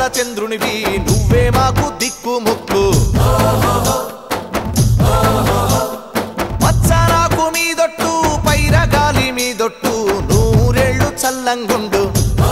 చుక్కల చంద్రునివి నువ్వే మాకు దిక్కు ముక్కు పచ్చరాకు మీదొట్టు పైర గాలి మీదొట్టు నూరేళ్ళు చల్లంగుండు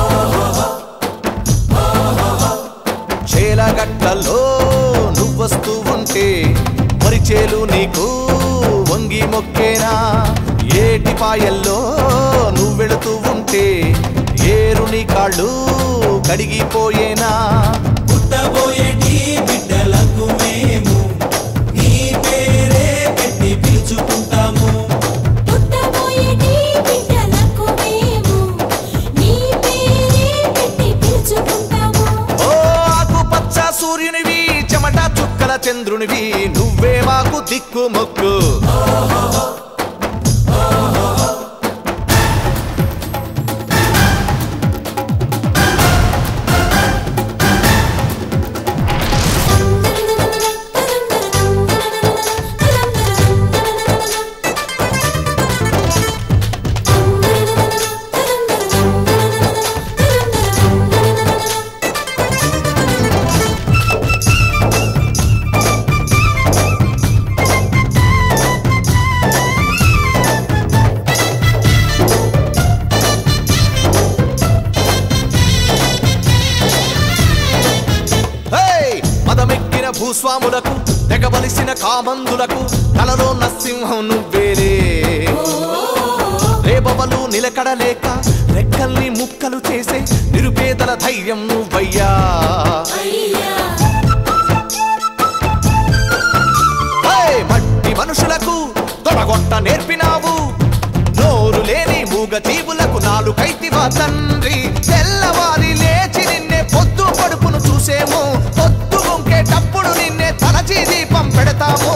చేలగట్టలో నువ్వొస్తూ ఉంటే పరిచేలు నీకు వంగి మొక్కేనా ఏటి పాయల్లో నువ్వెళుతూ ఉంటే ఏరుని కాళ్ళు కడిగిపోయేనా పుట్టబోయేటి బిడ్డలకు మేము నీ పేరే పెట్టి పిలుచుకుంటాము పుట్టబోయేటి బిడ్డలకు మేము నీ పేరే పెట్టి పిలుచుకుంటాము ఓ ఆకుపచ్చ సూర్యునివి చెమట చుక్కల చంద్రునివి నువ్వే మాకు దిక్కు మొక్కు హేయ్! మదమెక్కిన భూస్వాములకు తెగబలిసిన కామందులకు కలలో నరసింహం నువ్వేరే రేపవలు నిలకడలేక రెక్కల్ని ముక్కలు చేసే నిరుపేదల ధైర్యం నువ్వయ్యా హేయ్! మట్టి మనుషులకు తొడగొట్ట నేర్పినావు నోరు లేని మూగ జీవులకు నాలుకైతివా తండ్రి తెల్లవారి లేచి నిన్నే పొద్దు పడుపును చూసేము పొద్దు గుంకేటప్పుడు నిన్నే తలచి దీపం పెడతాము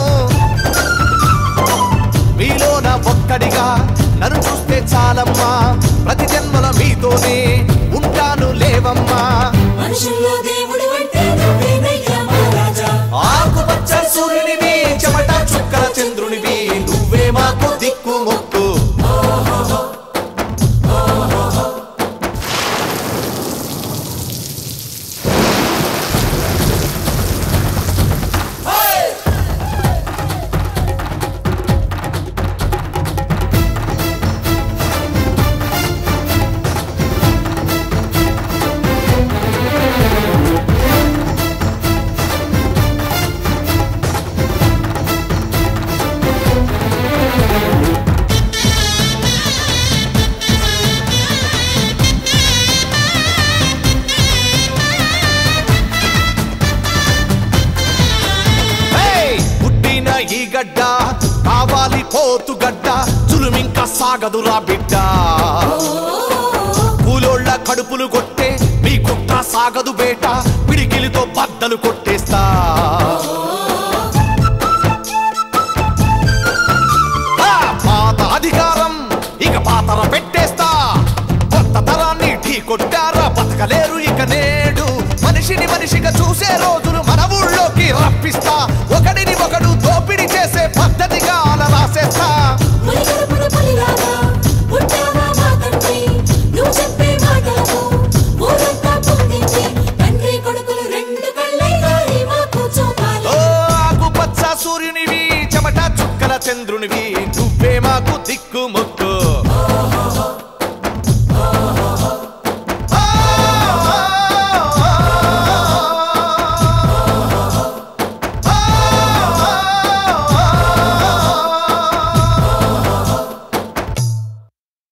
మీలోన ఒక్కడిగా నన్ను చూస్తే చాలమ్మా ప్రతి జన్మల మీతోనే ఉంటాను లేవమ్మా మనుషుల్లో దేవుడు అంటే నువ్వేనయ్యా మహారాజా ఆకుపచ్చ సూర్యునివి చెమట చుక్కల చంద్రునివి నువ్వే మాకు దిక్కు మొక్కు హేయ్! పుట్టిన ఈ గడ్డ కావాలి పోతు గడ్డ చులుమింక సాగదురా బిడ్డ కూలోళ్ళ కడుపులు కొట్టే మీ కుక్క సాగదు బేట పిడికిలితో బద్దలు కొట్టేస్తా ఆ, పాత అధికారం ఇక పాతర పెట్టేస్తా కొత్త తరాన్ని ఢీ కొట్టారా బతకలేరు ఇక నేడు మనిషిని మనిషిగా చూసే రోజులు మన ఊళ్ళోకి రప్పిస్తా ఒకడిని ఒకడు దోపిడీ చేసే పద్ధతిగా అలా రాసేస్తా పులికడుపున పులిలాగా పుట్టావా మా తండ్రి నువ్వు చెప్పే మాటలకు ఊరంతా పొందింది తండ్రి కొడుకులు రెండు కళ్ళై వారి మాకు చూపాలి ఓ ఆకుపచ్చ సూర్యునివి చెమట చుక్కల చంద్రునివి నువ్వే మాకు దిక్కు